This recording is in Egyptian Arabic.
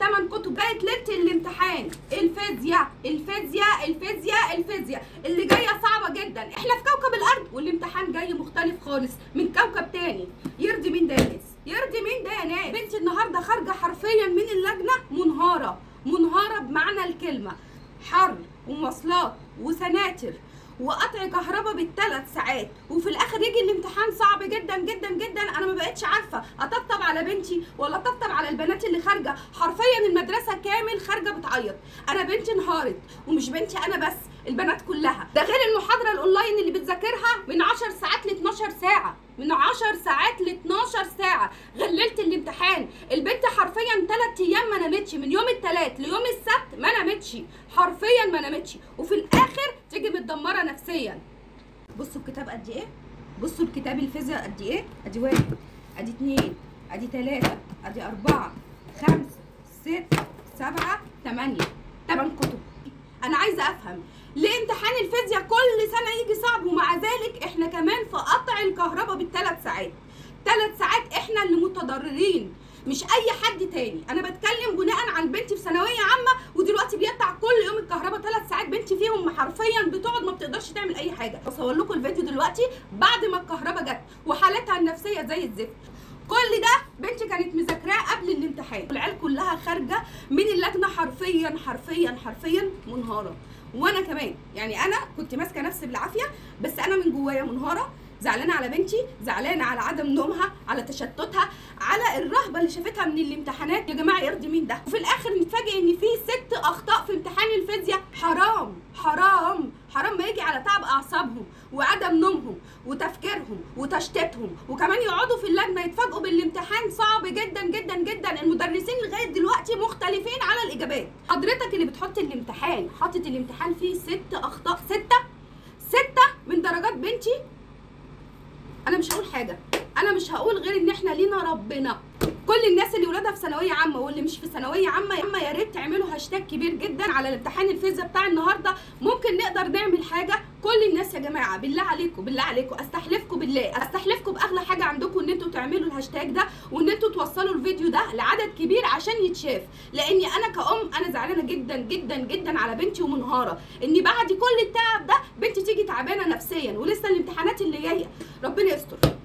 8 كتب جايه ليله الامتحان الفيزياء الفيزياء الفيزياء الفيزياء اللي جايه صعبه جدا احنا في كوكب الارض والامتحان جاي مختلف خالص من كوكب تاني يرضي مين ده يا ناس يرضي مين ده يا ناس بنتي النهارده خارجه حرفيا من اللجنه منهاره منهاره بمعنى الكلمه حر ومواصلات وسناتر وقطع كهرباء بالثلاث ساعات وفي الاخر يجي الامتحان صعب جدا جدا جدا انا ما بقتش عارفه اطبطب على بنتي ولا اطبطب على البنات اللي خارجه حرفيا المدرسه كامل خارجه بتعيط انا بنتي انهارت ومش بنتي انا بس البنات كلها ده غير المحاضره الاونلاين اللي بتذاكرها من 10 ساعات ل 12 ساعه من 10 ساعات ل 12 ساعه غير ليله الامتحان البنت حرفيا 3 ايام ما نامتش من يوم الثلاث ليوم السبت ما نامتش حرفيا ما نامتش وفي الاخر تيجي متدمره نفسيا بصوا الكتاب قد ايه بصوا الكتاب الفيزياء قد ايه ادي واحد ادي اتنين ادي تلاته ادي اربعه خمسه سته سبعه تمانيه تمن كتب انا عايزه افهم ليه امتحان الفيزياء كل سنه يجي صعب ومع ذلك احنا كمان في قطع الكهرباء بالثلاث ساعات ثلاث ساعات احنا اللي متضررين مش اي حد تاني انا بتكلم بناء عن بنتي في ثانويه عامه ودلوقتي بيقطع كل يوم الكهرباء ثلاث ساعات بنتي فيهم حرفيا بتقعد ما بتقدرش تعمل اي حاجه بصور لكم الفيديو دلوقتي بعد ما الكهرباء جت وحالتها النفسيه زي الزفت كل ده بنتي كانت مذاكراه قبل الامتحان العيال كلها خارجه من اللجنه حرفيا حرفيا حرفيا منهاره وانا كمان يعني انا كنت ماسكه نفسي بالعافيه بس انا من جوايا منهاره زعلانه على بنتي زعلانه على عدم نومها على تشتتها على الرهبه اللي شافتها من الامتحانات يا جماعه يرضي مين ده وفي الاخر نتفاجئ ان في ست اخطاء في امتحان الفيزياء حرام حرام حرام ما يجي على تعب اعصابهم وعدم نومهم وتفكيرهم وتشتيتهم وكمان يقعدوا في اللجنه يتفاجئوا بالامتحان صعب جدا جدا جدا المدرسين لغايه دلوقتي مختلفين على الاجابات حضرتك اللي بتحط الامتحان حاطط الامتحان فيه ست اخطاء سته سته من درجات بنتي انا مش هقول حاجه انا مش هقول غير ان احنا لينا ربنا كل الناس اللي ولادها في ثانويه عامه واللي مش في ثانويه عامه يا اما يا ريت تعملوا هاشتاج كبير جدا على الامتحان الفيزياء بتاع النهارده ممكن نقدر نعمل حاجه كل الناس يا جماعه بالله عليكم بالله عليكم استحلفكم بالله استحلفكم باغلى حاجه عندكم ان انتوا تعملوا الهاشتاج ده وان انتوا توصلوا الفيديو ده لعدد كبير عشان يتشاف لاني انا كأم انا زعلانه جدا جدا جدا على بنتي ومنهاره ان بعد كل التعب ده بنتي تيجي تعبانه نفسيا ولسه الامتحانات اللي جايه ربنا يستر